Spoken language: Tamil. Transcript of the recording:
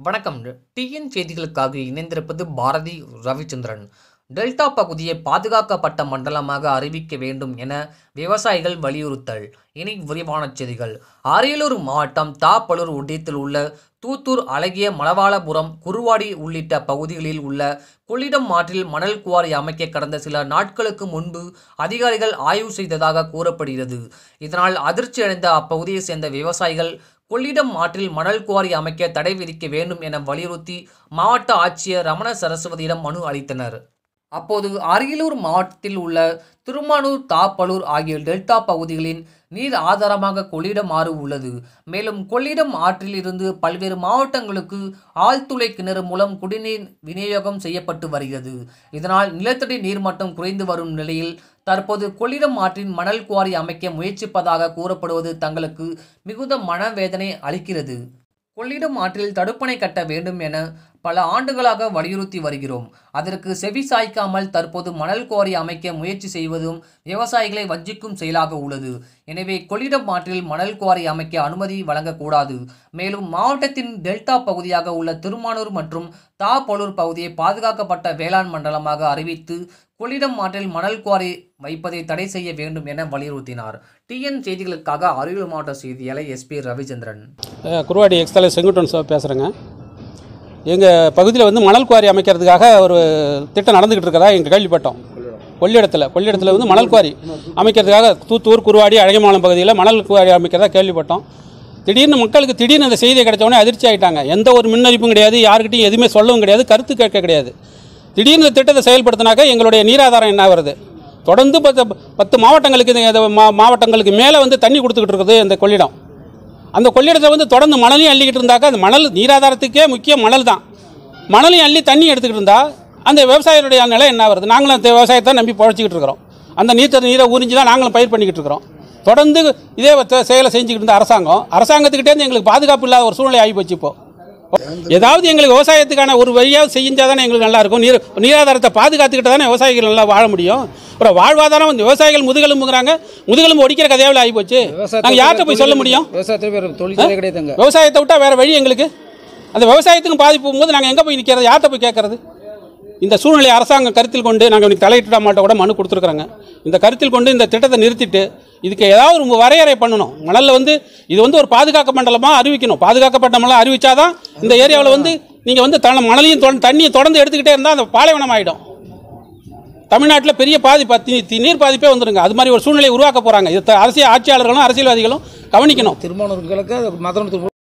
வணக்கம் டிஎன் செய்திகளுக்காக இணைந்திருப்பது பாரதி ரவிச்சந்திரன் டெல்டா பகுதியை பாதுகாக்கப்பட்ட மண்டலமாக அறிவிக்க வேண்டும் என விவசாயிகள் வலியுறுத்தல் இனி விரிவான செய்திகள் அரியலூர் மாவட்டம் தாப்பலூர் ஒன்றியத்தில் உள்ள தூத்தூர் அழகிய மலவாளபுரம் குருவாடி உள்ளிட்ட பகுதிகளில் உள்ள கொள்ளிடம் ஆற்றில் மணல் குவாரி அமைக்க கடந்த சில நாட்களுக்கு முன்பு அதிகாரிகள் ஆய்வு செய்ததாக கூறப்படுகிறது இதனால் அதிர்ச்சியடைந்த அப்பகுதியைச் சேர்ந்த விவசாயிகள் கொள்ளிடம் ஆற்றில் மணல் குவாரி அமைக்க தடை விதிக்க வேண்டும் என வலியுறுத்தி மாவட்ட ஆட்சியர் ரமண சரஸ்வதியிடம் மனு அளித்தனர் அப்போது அரியலூர் மாவட்டத்தில் உள்ள திருமானூர் தாப்பலூர் ஆகிய டெல்டா பகுதிகளின் நீர் ஆதாரமாக கொள்ளிடம் ஆறு உள்ளது மேலும் கொள்ளிடம் ஆற்றில் இருந்து பல்வேறு மாவட்டங்களுக்கு ஆழ்துளை கிணறு மூலம் குடிநீர் விநியோகம் செய்யப்பட்டு வருகிறது இதனால் நிலத்தடி நீர்மட்டம் குறைந்து வரும் நிலையில் தற்போது கொள்ளிடம் ஆற்றின் மணல் குவாரி அமைக்க முயற்சிப்பதாக கூறப்படுவது தங்களுக்கு மிகுந்த மனவேதனை அளிக்கிறது கொள்ளிடம் ஆற்றில் தடுப்பணை கட்ட வேண்டும் என பல ஆண்டுகளாக வலியுறுத்தி வருகிறோம் அதற்கு செவி சாய்க்காமல் தற்போது மணல் குவாரி அமைக்க முயற்சி செய்வதும் விவசாயிகளை வஞ்சிக்கும் செயலாக உள்ளது எனவே கொள்ளிடம் ஆற்றில் மணல் குவாரி அமைக்க அனுமதி வழங்கக்கூடாது மேலும் மாவட்டத்தின் டெல்டா பகுதியாக உள்ள திருமானூர் மற்றும் தாப்பலூர் பகுதியை பாதுகாக்கப்பட்ட வேளாண் மண்டலமாக அறிவித்து கொள்ளிடம் ஆற்றில் மணல் குவாரி வைப்பதை தடை செய்ய வேண்டும் என வலியுறுத்தினார் டிஎன் செய்திகளுக்காக அரியலூர் மாவட்ட செய்தியாளர் எஸ்பி ரவிச்சந்திரன் அஹ் குருவாடி எக்ஸ்தலை செங்குட்டன் சார் பேசுகிறேங்க எங்கள் பகுதியில் வந்து மணல் குவாரி அமைக்கிறதுக்காக ஒரு திட்டம் நடந்துக்கிட்டு இருக்கதா எங்கள் கேள்விப்பட்டோம் கொள்ளிடத்தில் கொள்ளிடத்தில் வந்து மணல் குவாரி அமைக்கிறதுக்காக தூத்தூர் குருவாடி அழகமாலம் பகுதியில் மணல் குவாரி அமைக்கிறதா கேள்விப்பட்டோம் திடீர்னு மக்களுக்கு திடீர்னு அந்த செய்தி கிடைச்ச உடனே அதிர்ச்சி ஆகிட்டாங்க எந்த ஒரு முன்னறிப்பும் கிடையாது யாருக்கிட்டையும் எதுவுமே சொல்லவும் கிடையாது கருத்து கேட்க கிடையாது திடீர்னு இந்த திட்டத்தை செயல்படுத்தினாக்க எங்களுடைய நீராதாரம் என்ன வருது தொடர்ந்து பத்து பத்து மாவட்டங்களுக்கு இது- இது மா மாவட்டங்களுக்கு மேலே வந்து தண்ணி கொடுத்துக்கிட்டு இருக்குது இந்த கொள்ளிடம் அந்த கொள்ளிடத்தை வந்து தொடர்ந்து மணலையும் அள்ளிக்கிட்டு இருந்தாக்கா அந்த மணல் நீராதாரத்துக்கே முக்கிய மணல் தான் மணலையும் அள்ளி தண்ணி எடுத்துக்கிட்டு இருந்தா அந்த விவசாயிகளுடைய நிலை என்ன வருது நாங்களும் அந்த விவசாயத்தை நம்பி பழச்சிக்கிட்டு இருக்கிறோம் அந்த நீர்த்த நீரை உறிஞ்சி தான் நாங்களும் பயிர் பண்ணிக்கிட்டு இருக்கிறோம் தொடர்ந்து இதே வ- செயலை செஞ்சுக்கிட்டு இருந்த அரசாங்கம் அரசாங்கத்துக்கிட்டே எங்களுக்கு பாதுகாப்பு இல்லாத ஒரு சூழ்நிலை ஆகி போச்சு இப்போ ஏதாவது எங்களுக்கு விவசாயத்துக்கான ஒரு வழியாவது செஞ்சால் தானே எங்களுக்கு நல்லா இருக்கும் நீர் நீராதாரத்தை பாதுகாத்துக்கிட்டு தானே விவசாயிகள் நல்லா வாழ முடியும் அப்புறம் வாழ்வாதாரம் வந்து விவசாயிகள் முதுகெலும்புங்கிறாங்க முதுகெலும்பு ஒடிக்கிற கதையாவில் ஆகி போச்சு நாங்கள் யார்கிட்ட போய் சொல்ல முடியும் விவசாயத்தில் வேறு தொழிற்சாலை கிடையாதுங்க விவசாயத்தை விட்டால் வேறு வழி எங்களுக்கு அந்த விவசாயத்துக்கும் பாதிப்பு போகும்போது நாங்கள் எங்கே போய் நிற்கிறது யார்கிட்ட போய் கேட்கறது இந்த சூழ்நிலை அரசாங்கம் கருத்தில் கொண்டு நாங்கள் இன்னைக்கு தலையிட்ட மாட்ட கூட மனு கொடுத்துருக்குறாங்க இந்த கருத்தில் கொண்டு இந்த திட்டத்தை நிறுத்திட்டு இதுக்கு ஏதாவது ஒரு வரையறை பண்ணணும் மணலில் வந்து இது வந்து ஒரு பாதுகாக்க மண்டலமாக அறிவிக்கணும் பாதுகாக்கப்பட்ட மண்டலம் அறிவிச்சாதான் இந்த ஏரியாவில் வந்து நீங்கள் வந்து தன மணலையும் தொட- தண்ணியும் தொடர்ந்து எடுத்துக்கிட்டே இருந்தால் அந்த பாலைவனம் ஆகிடும் தமிழ்நாட்டில் பெரிய பாதிப்பு தி- தி- நீர் பாதிப்பே வந்துருங்க அது மாதிரி ஒரு சூழ்நிலையை உருவாக்க போகிறாங்க இது த- அரசியல் ஆட்சியாளர்களும் அரசியல்வாதிகளும் கவனிக்கணும் திருமணங்களுக்கு மதுரை